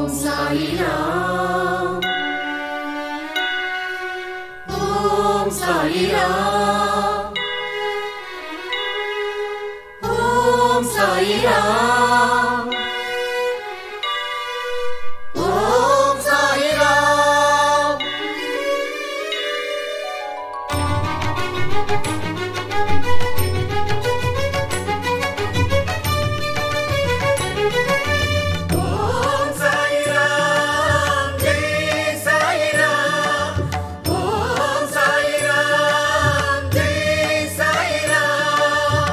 సాయిరామ్ ఓం సాయిరామ్ ఓం సాయిరామ్ ఓం సాయిరామ్ ఓం సాయిరామ్ జై సాయిరామ్ ఓం సాయిరామ్ జై సాయిరామ్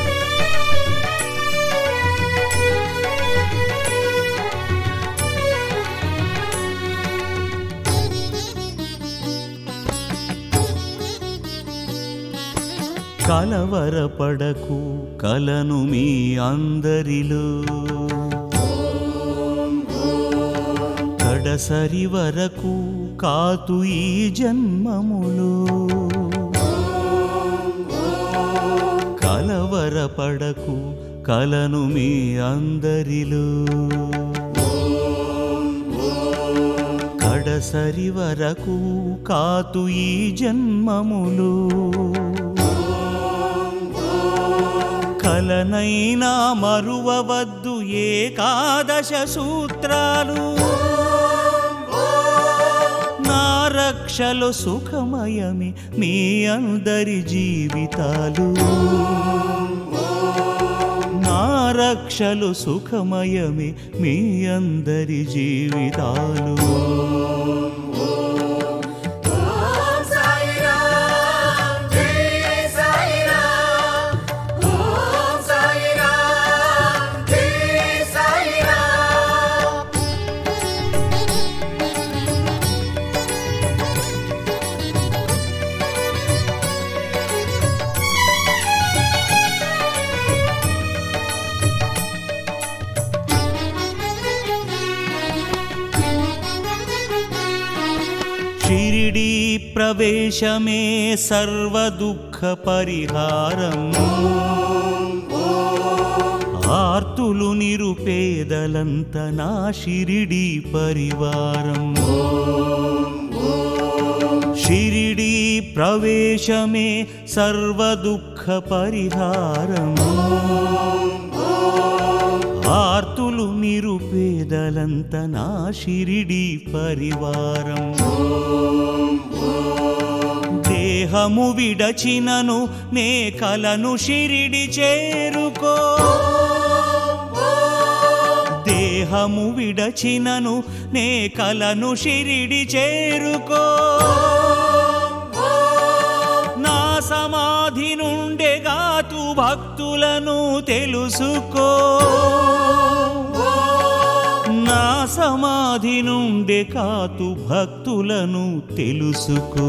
కలవరపడకు కలను మీ అందరిలో కడసరి వరకు కాతు ఈ జన్మములో కలవరపడకు కలను మీ అందరిలో కడసరి వరకు కాతు ఈ జన్మములు కలనైనా మరువవద్దు ఏకాదశ సూత్రాలు నా రక్షలు సుఖమయమి మీ అందరి జీవితాలు నా రక్షలు సుఖమయమి మీ అందరి జీవితాలు ఓం సాయిరామ్ జై సాయిరామ్ ఓం సాయిరామ్ జై సాయిరామ్ షిరిడీ ప్రవేశమే సర్వ దుఃఖ పరిహారం ఆర్తులు నిరుపేదలంత నా షిరిడీ పరివారం షిరిడీ ప్రవేశమే సర్వ దుఃఖ పరిహారం ఆర్తులు నిరుపేదలంత నా షిరిడి పరివారం దేహము విడచినను నే కలను షిరిడి చేరుకో దేహము విడచినను నే కలను షిరిడి చేరుకో నా సమాధి నుండెగాతు భక్తులను తెలుసుకో నా సమాధి నుండి కాతు భక్తులను తెలుసుకో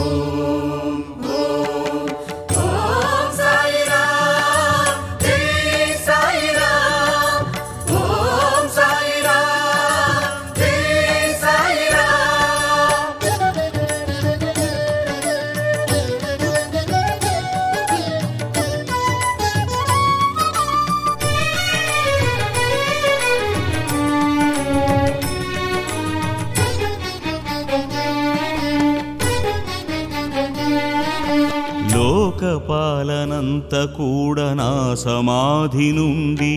ఓం సాయిరామ్ జై సాయిరామ్ ఓం సాయిరామ్ జై సాయిరామ్ లోకపాలనంత కూడా నా సమాధి నుండి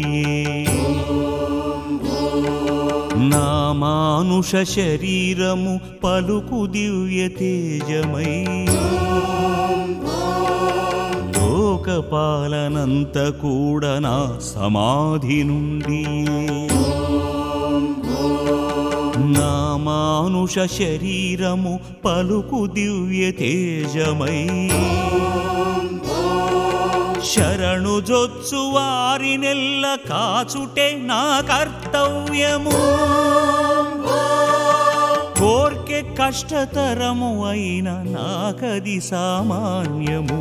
నా మానుష శరీరము పలుకు దివ్య తేజమై లోకపాలనంత కూడా నా సమాధి నుండి నా మానుష శరీరము పలుకు దివ్య తేజమై శరణు జొచ్చు వారి నెల్ల కాచుటే నా కర్తవ్యము కోర్కె కష్టతరము అయిన నాకది సామాన్యము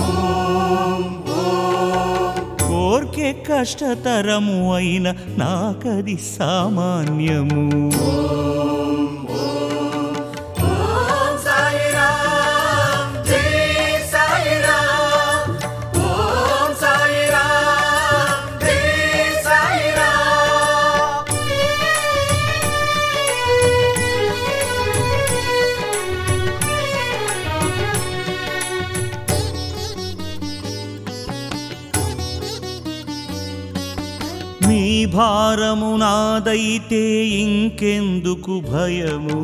కోర్కె కష్టతరము అయిన నాకది సామాన్యము ఓం సాయిరామ్ జై సాయిరామ్ ఓం సాయిరామ్ జై సాయిరామ్ మీ భారము నాదైతే ఇంకెందుకు భయము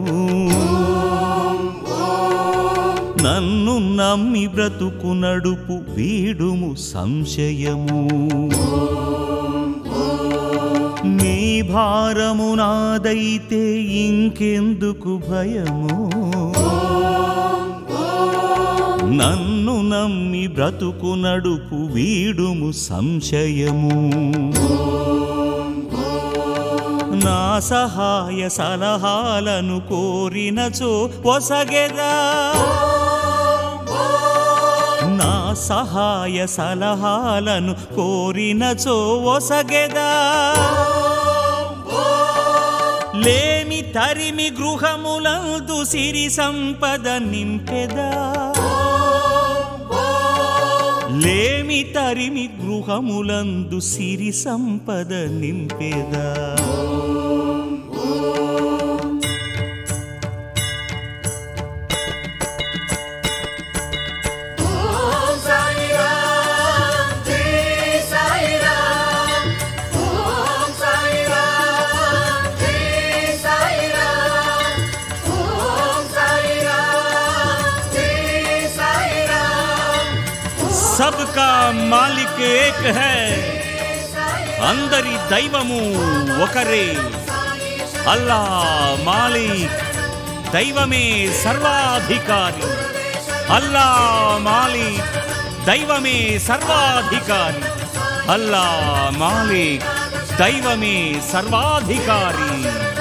నన్ను నమ్మి బ్రతుకు నడుపు వీడుము సంశయము మీ భారము నాదైతే ఇంకెందుకు భయము నన్ను నమ్మి బ్రతుకు నడుపు వీడుము సంశయము నా సహాయ సలహాలను కోరినచో పొసగెదా నా సహాయ సలహాలను కోరినచో ఒసగెదా లేమి తరిమి గృహములందు సిరి సంపద నింపెదా లేమి తరిమి గృహములందు సిరి సంపద నింపెదా ఓం సాయిరాం జై సాయిరాం ఓం సాయిరాం జై సాయిరాం ఓం సాయిరాం జై సాయిరాం सबका मालिक एक है అందరి దైవము ఒకరే అల్లా మాలిక్ దైవమే సర్వాధికారి అల్లా మాలిక్ దైవమే సర్వాధికారి అల్లా మాలిక్ దైవమే సర్వాధికారి